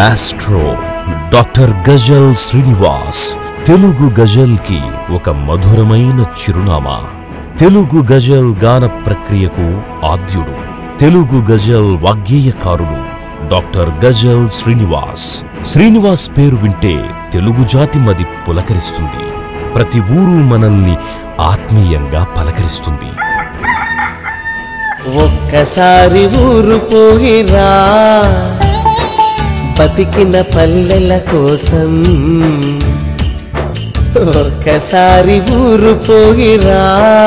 Maestro doctor Ghazal Srinivas Telugu ghazal కి ఒక మధురమైన చిరునామా తెలుగు గజల్ గాన ప్రక్రియకు ఆద్యుడు తెలుగు గజల్ వాగ్గేయకారుడు డాక్టర్ గజల్ శ్రీనివాస్ శ్రీనివాస్ పేరు వింటే తెలుగు జాతి మది పులకరిస్తుంది ప్రతి ఊరు మనల్ని ఆత్మీయంగా పలకరిస్తుంది ఒక్కసారి ఊరు పోయిరా బతికిన పల్లెల కోసం ఒక్కసారి ఊరు పోయిరా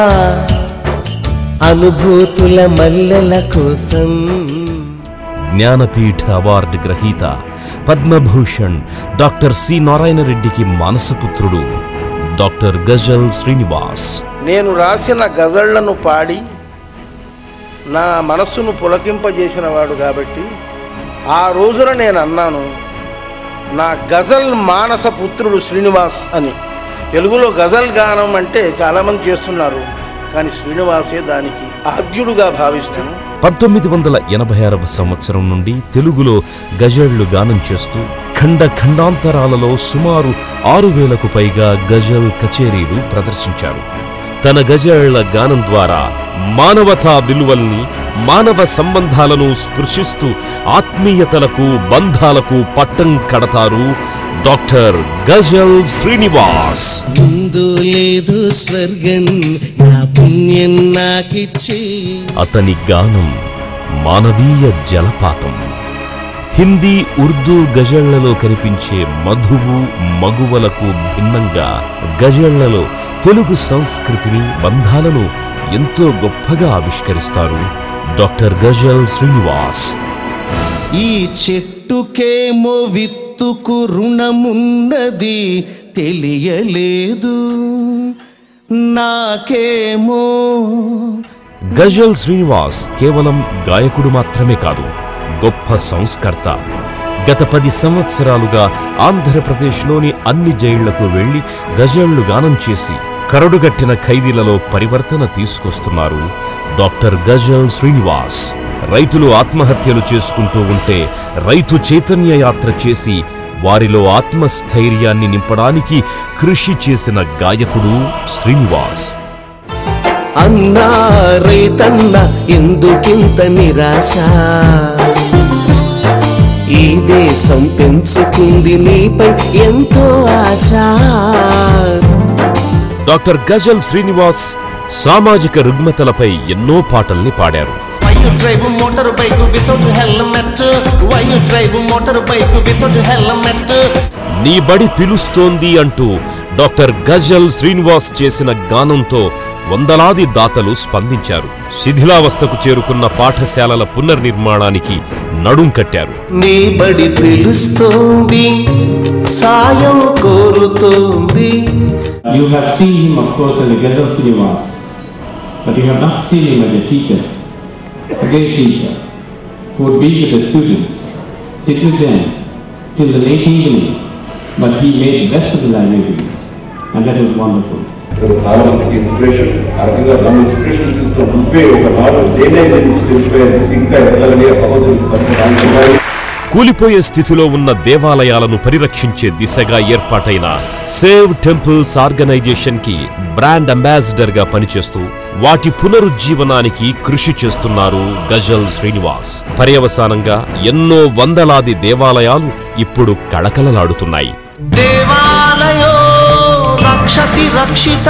అనుభూతుల మల్లెల కోసం జ్ఞానపీఠ అవార్డు గ్రహీత పద్మభూషణ్ డాక్టర్ సి నారాయణ రెడ్డికి మానసపుత్రుడు డాక్టర్ గజల్ శ్రీనివాస్ నేను రాసిన గజళ్లను పాడి నా మనస్సును పులకింపజేసిన వాడు కాబట్టి ఆ రోజున నేను అన్నాను నా గజల్ మానస పుత్రుడు శ్రీనివాస్ అని తెలుగులో గజల్ గానం అంటే చాలామంది చేస్తున్నారు కానీ శ్రీనివాసే దానికి ఆద్యుడుగా భావిస్తాను పంతొమ్మిది వందల ఎనభై ఆరవ సంవత్సరం నుండి తెలుగులో గజళ్లు గానం చేస్తూ ఖండ ఖండాంతరాలలో సుమారు ఆరు వేలకు పైగా గజల్ కచేరీలు ప్రదర్శించారు తన గజళ్ల గానం ద్వారా మానవతా విలువల్ని మానవ సంబంధాలను స్పృశిస్తూ ఆత్మీయతలకు బంధాలకు పట్టం కడతారు డాక్టర్ గజల్ శ్రీనివాస్ ముందు లేదు స్వర్గం నా పుణ్యం నాకిచ్చి అతని గానం మానవీయ జలపాతం హిందీ ఉర్దూ గజళ్లలో కనిపించే మధువు మగువలకు భిన్నంగా గజళ్లలో తెలుగు సంస్కృతిని బంధాలను ఎంతో గొప్పగా ఆవిష్కరిస్తారు డాక్టర్ గజల్ శ్రీనివాస్ ఈ చెట్టుకేమో విత్తుకు రుణమున్నది తెలియలేదు నాకేమో గజల్ శ్రీనివాస్ కేవలం గాయకుడు మాత్రమే కాదు గొప్ప సంస్కర్త గత పది సంవత్సరాలుగా ఆంధ్రప్రదేశ్లోని అన్ని జైళ్లకు వెళ్లి గజళ్లు గానం చేసి కరడుగట్టిన ఖైదీలలో పరివర్తన తీసుకొస్తున్నారు డాక్టర్ గజల్ శ్రీనివాస్ రైతులు ఆత్మహత్యలు చేసుకుంటూ ఉంటే రైతు చైతన్య యాత్ర చేసి వారిలో ఆత్మస్థైర్యాన్ని నింపడానికి కృషి చేసిన గాయకుడు శ్రీనివాస్ అన్నా రైతన్న ఎందుకింత నిరాశ ఈ దేశం పెంచుకుంది నీపై ఎంతో ఆశ డాక్టర్ గజల్ శ్రీనివాస్ సామాజిక రుగ్మతలపై ఎన్నో పాటల్ని పాడారు Why you drive a motor bike without helmet? Why you drive a motor bike without helmet? నీ బడి పిలుస్తోంది అంటూ డాక్టర్ గజల్ శ్రీనివాస్ చేసిన గానంతో వందలాది దాతలు స్పందించారు శిథిలావస్థకు చేరుకున్న పాఠశాలల పునర్నిర్మాణానికి నడుం కట్టారు నీ బడి పిలుస్తోంది సాయం కోరుతోంది You have seen him, of course, as a Gazal Srinivas, but you have not seen him as a teacher, a great teacher, who would be with the students, sit with them till the late evening, but he made best of the language, and that was wonderful. ఇప్పుడు చాలా మందికి inspiration ఆ రకంగా మనం inspiration తీసుకున్న నువ్వే ఒక నాలుగు దేనే చూసి ఇన్స్పైర్ చేసి ఇంకా ఎదగలని భగవద్గీత సంబంధాలు కూలిపోయే స్థితిలో ఉన్న దేవాలయాలను పరిరక్షించే దిశగా ఏర్పాటైన సేవ్ టెంపుల్స్ ఆర్గనైజేషన్ కి బ్రాండ్ అంబాసిడర్ గా పనిచేస్తూ వాటి పునరుజ్జీవనానికి కృషి చేస్తున్నారు గజల్ శ్రీనివాస్ పర్యవసానంగా ఎన్నో వందలాది దేవాలయాలు ఇప్పుడు కళకళలాడుతున్నాయి దేవాలయో రక్షతి రక్షిత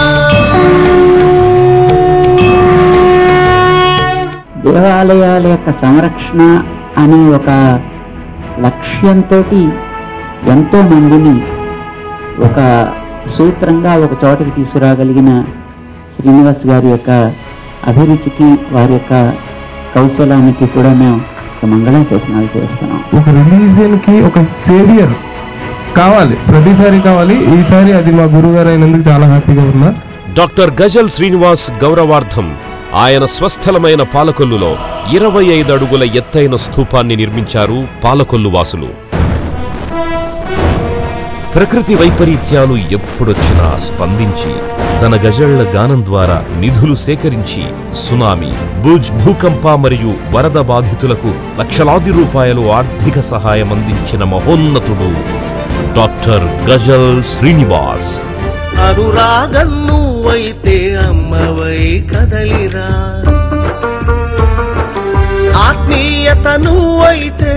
దేవాలయాల యొక్క సంరక్షణ అనే ఒక లక్ష్యంతో ఎంతో మందిని ఒక సూత్రంగా ఒక చోటకి తీసుకురాగలిగిన శ్రీనివాస్ గారి యొక్క అభిరుచికి వారి యొక్క కౌశలానికి కూడా మేము ఒక మంగళాశాసనాలు చేస్తున్నాం ఒక రిలీజియన్ కి ఒక సేవియర్ కావాలి ప్రతిసారి కావాలి ఈసారి అది మా గురుగారు అయినందుకు చాలా హ్యాపీగా ఉన్నా డాక్టర్ గజల్ శ్రీనివాస్ గౌరవార్థం ఆయన స్వస్థలమైన పాలకొల్లులో ఇరవై ఐదు అడుగుల ఎత్తైన స్థూపాన్ని నిర్మించారు పాలకొల్లు వాసులు ప్రకృతి వైపరీత్యాలు ఎప్పుడొచ్చినా స్పందించి తన గజళ్ల గానం ద్వారా నిధులు సేకరించి సునామీ భుజ్ భూకంప మరియు వరద బాధితులకు లక్షలాది రూపాయలు ఆర్థిక సహాయం అందించిన మహోన్నతుడు డాక్టర్ గజల్ శ్రీనివాస్ అనురాగం నువ్వైతే అమ్మవై కదలిరా ఆత్మీయత నువ్వైతే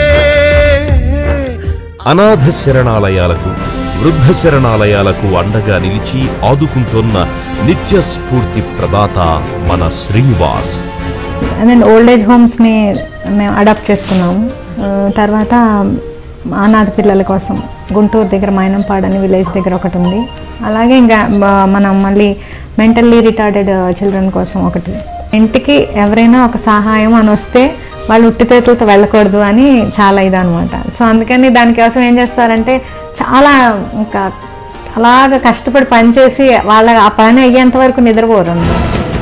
అనాథ శరణాలయాలకు వృద్ధ శరణాలయాలకు అండగా నిలిచి ఆదుకుంటున్న నిత్య స్ఫూర్తి ప్రదాత మన శ్రీనివాస్ దెన్ ఓల్డ్ ఏజ్ హోమ్స్ని మేము అడాప్ట్ చేసుకున్నాము ఆ, తర్వాత అనాథ పిల్లల కోసం గుంటూరు దగ్గర మైనంపాడు అని విలేజ్ దగ్గర ఒకటి ఉంది అలాగే ఇంకా బ- మనం మళ్ళీ మెంటల్లీ రిటార్డెడ్ చిల్డ్రన్ కోసం ఒకటి ఇంటికి ఎవరైనా ఒక సహాయం అని వస్తే వాళ్ళు ఉట్టి చేతులతో వెళ్ళకూడదు అని చాలా ఇదనమాట సో అందుకని దానికోసం ఏం చేస్తారంటే చాలా ఇంకా అలాగ కష్టపడి పనిచేసి వాళ్ళ ఆ పని అయ్యేంత వరకు నిద్రపోరు అన్నమాట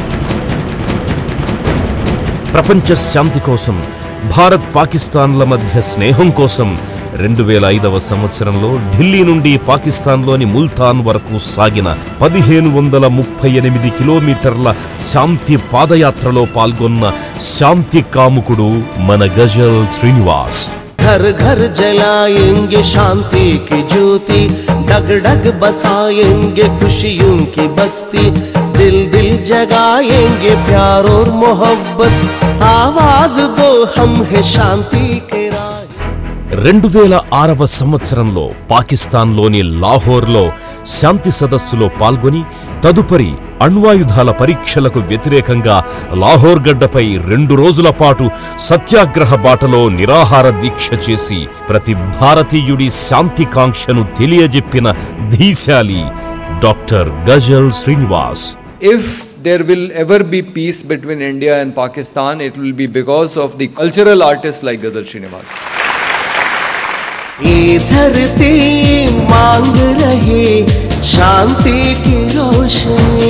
ప్రపంచ శాంతి కోసం భారత్ పాకిస్తాన్ల మధ్య స్నేహం కోసం రెండు వేల ఐదవ సంవత్సరంలో ఢిల్లీ నుండి పాకిస్తాన్లోని ముల్తాన్ వరకు సాగిన పదిహేను వందల ముప్పై ఎనిమిది కిలోమీటర్ల శాంతి పాదయాత్రలో పాల్గొన్న శాంతి కాముకుడు మన గజల్ శ్రీనివాస్ घर घर जलाएंगे शांति की ज्योति डग डग बसाएंगे खुशियों की बस्ती दिल दिल जगाएंगे प्यार और मोहब्बत आवाज दो हम है शांति के राह రెండు వేల ఆరవ సంవత్సరంలో పాకిస్తాన్లోని లాహోర్లో శాంతి సదస్సులో పాల్గొని తదుపరి అణ్వాయుధాల పరీక్షలకు వ్యతిరేకంగా లాహోర్ గడ్డపై రెండు రోజుల పాటు సత్యాగ్రహ బాటలో నిరాహార దీక్ష చేసి ప్రతి భారతీయుడి శాంతి కాంక్షను తెలియజెప్పిన ధీశాలి doctor Ghazal Srinivas if there will ever be peace between India and Pakistan, it will be because of the cultural artists like Gadar Srinivas. ये धरती मांग रहे शांति की रोशनी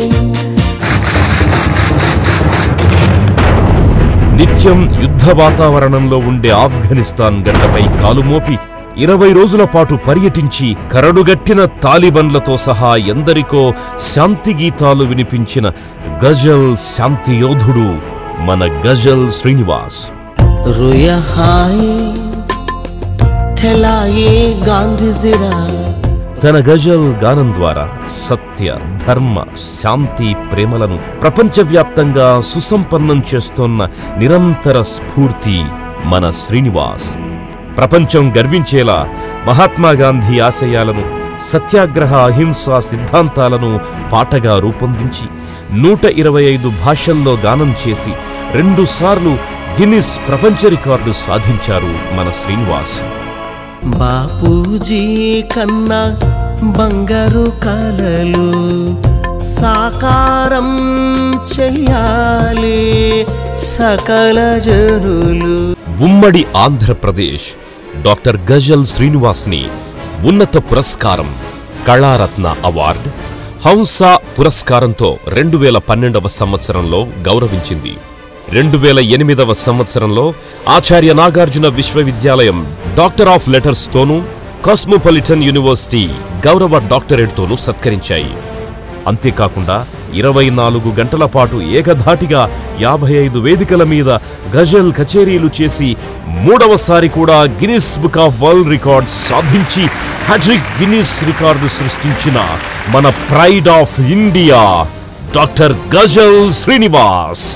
నిత్యం యుద్ధ వాతావరణంలో ఉండే ఆఫ్ఘనిస్తాన్ గడ్డపై కాలుమోపి ఇరవై రోజుల పాటు పర్యటించి కరడుగట్టిన తాలిబన్లతో సహా ఎందరికో శాంతి గీతాలు వినిపించిన గజల్ శాంతి యోధుడు మన గజల్ శ్రీనివాస్ रोया हाय थैलाए गांधी जिरा తన గజల్ గానం ద్వారా సత్య ధర్మ శాంతి ప్రేమలను ప్రపంచవ్యాప్తంగా సుసంపన్నం చేస్తోన్న నిరంతర స్ఫూర్తి మన శ్రీనివాస్ ప్రపంచం గర్వించేలా మహాత్మా గాంధీ ఆశయాలను సత్యాగ్రహ అహింసా సిద్ధాంతాలను పాటగా రూపొందించి నూట ఇరవై ఐదు భాషల్లో గానం చేసి రెండుసార్లు గిన్నిస్ ప్రపంచ రికార్డు సాధించారు మన శ్రీనివాస్ బాపూజీ కన్నా బంగారు కలలు సాకారం చెయ్యాలి సకల జనులు ఉమ్మడి ఆంధ్రప్రదేశ్ డాక్టర్ గజల్ శ్రీనివాస్ని ఉన్నత పురస్కారం కళారత్న అవార్డు హంస పురస్కారంతో రెండు వేల పన్నెండవ సంవత్సరంలో గౌరవించింది రెండు వేల ఎనిమిదవ సంవత్సరంలో ఆచార్య నాగార్జున విశ్వవిద్యాలయం డాక్టర్ ఆఫ్ లెటర్స్ తోనూ కాస్మోపాలిటన్ యూనివర్సిటీ గౌరవ డాక్టరేట్తోనూ సత్కరించాయి అంతేకాకుండా ఇరవై నాలుగు గంటల పాటు ఏకధాటిగా యాభై ఐదు వేదికల మీద గజల్ కచేరీలు చేసి మూడవసారి కూడా Guinness book of world records సాధించి హ్యాట్రిక్ గిన్నిస్ రికార్డు సృష్టించిన మన pride of India doctor Ghazal Srinivas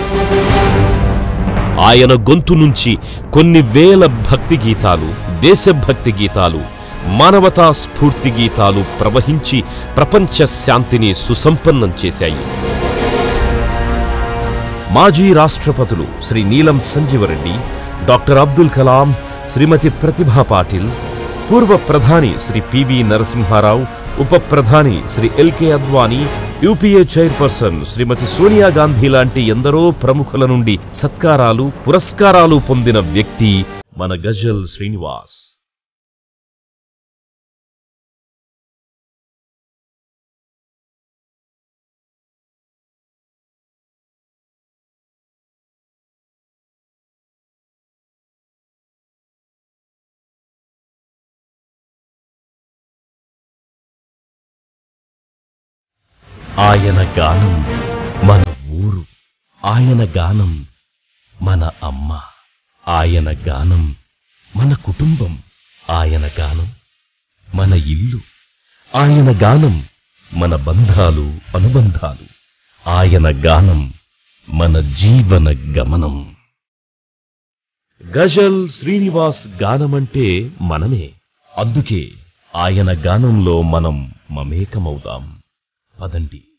ఆయన గొంతు నుంచి కొన్ని వేల భక్తి గీతాలు దేశభక్తి గీతాలు మానవతా స్ఫూర్తి గీతాలు ప్రవహించి ప్రపంచ శాంతిని సుసంపన్నం చేశాయి మాజీ రాష్ట్రపతులు శ్రీ నీలం సంజీవరెడ్డి డాక్టర్ అబ్దుల్ కలాం శ్రీమతి ప్రతిభా పాటిల్ పూర్వ ప్రధాని శ్రీ పివి నరసింహారావు ఉప ప్రధాని Shri L K Advani UPA chairperson Shrimati Sonia Gandhi లాంటి ఎందరో ప్రముఖుల నుండి సత్కారాలు పురస్కారాలు పొందిన వ్యక్తి మన గజల్ శ్రీనివాస్ ఆయన గానం మన ఊరు ఆయన గానం మన అమ్మ ఆయన గానం మన కుటుంబం ఆయన గానం మన ఇల్లు ఆయన గానం మన బంధాలు అనుబంధాలు ఆయన గానం మన జీవన గమనం గజల్ శ్రీనివాస్ గానమంటే మనమే అందుకే ఆయన గానంలో మనం మమేకమవుదాం పదండి